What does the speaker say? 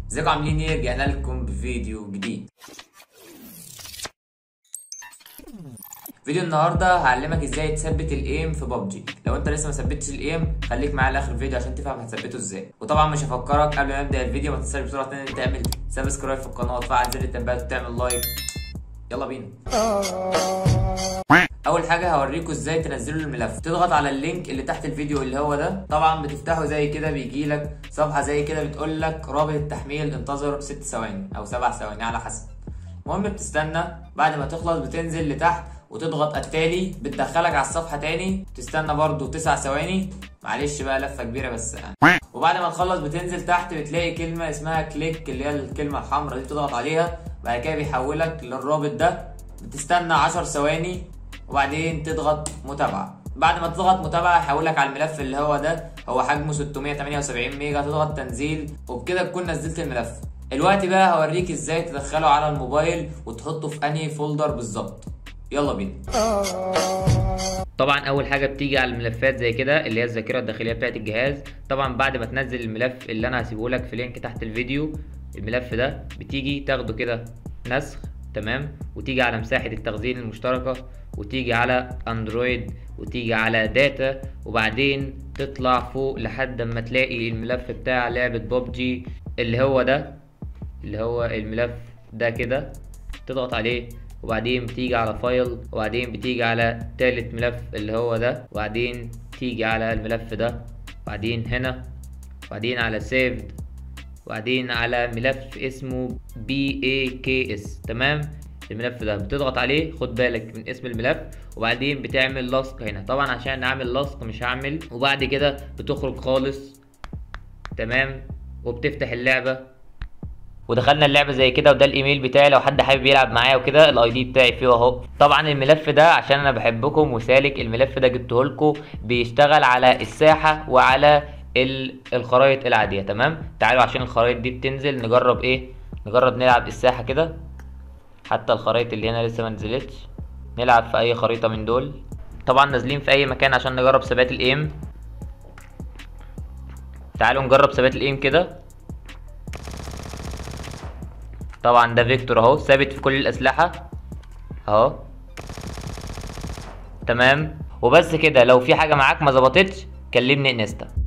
ازيكم عاملين ايه رجعنا لكم بفيديو جديد فيديو النهارده هعلمك ازاي تثبت الايم في ببجي لو انت لسه ما ثبتش الايم خليك معايا لاخر الفيديو عشان تفهم هتثبته ازاي وطبعا مش هفكرك قبل ما نبدا الفيديو ما تنساش بسرعه ان انت تعمل سبسكرايب في القناه وتفعل زر التنبيهات وتعمل لايك يلا بينا اول حاجه هوريكم ازاي تنزلوا الملف تضغط على اللينك اللي تحت الفيديو اللي هو ده طبعا بتفتحه زي كده بيجي لك صفحه زي كده بتقول لك رابط التحميل انتظر 6 ثواني او 7 ثواني على حسب المهم بتستنى بعد ما تخلص بتنزل لتحت وتضغط التالي بتدخلك على الصفحه تاني تستنى برضو 9 ثواني معلش بقى لفه كبيره بس يعني وبعد ما تخلص بتنزل تحت بتلاقي كلمه اسمها كليك اللي هي الكلمه الحمراء دي بتضغط عليها بعد كده بيحولك للرابط ده بتستنى 10 ثواني وبعدين تضغط متابعه بعد ما تضغط متابعه هيحولك على الملف اللي هو ده هو حجمه 678 ميجا تضغط تنزيل وبكده تكون نزلت الملف الوقت بقى هوريك ازاي تدخله على الموبايل وتحطه في انهي فولدر بالظبط يلا بينا طبعا اول حاجه بتيجي على الملفات زي كده اللي هي الذاكره الداخليه بتاعه الجهاز طبعا بعد ما تنزل الملف اللي انا هسيبه لك في لينك تحت الفيديو الملف ده بتيجي تاخده كده نسخ تمام وتيجي على مساحه التخزين المشتركه وتيجي على اندرويد وتيجي على داتا وبعدين تطلع فوق لحد ما تلاقي الملف بتاع لعبه ببجي اللي هو ده اللي هو الملف ده كده تضغط عليه وبعدين بتيجي على فايل وبعدين بتيجي على تالت ملف اللي هو ده وبعدين تيجي على الملف ده وبعدين هنا وبعدين على سيفد وبعدين على ملف اسمه بي اي كي اس تمام الملف ده بتضغط عليه خد بالك من اسم الملف وبعدين بتعمل لصق هنا طبعا عشان نعمل لصق مش هعمل وبعد كده بتخرج خالص تمام وبتفتح اللعبه ودخلنا اللعبه زي كده وده الايميل بتاعي لو حد حابب يلعب معايا وكده الاي دي بتاعي فيه اهو طبعا الملف ده عشان انا بحبكم وسالك الملف ده جبته لكم بيشتغل على الساحه وعلى الخرايط العاديه تمام تعالوا عشان الخرايط دي بتنزل نجرب ايه نجرب نلعب الساحه كده حتى الخرايط اللي هنا لسه ما نزلتش نلعب في اي خريطه من دول طبعا نازلين في اي مكان عشان نجرب ثبات الايم تعالوا نجرب ثبات الايم كده طبعا ده فيكتور اهو ثابت في كل الاسلحه اهو تمام وبس كده لو في حاجه معاك ما ظبطتش كلمني انستا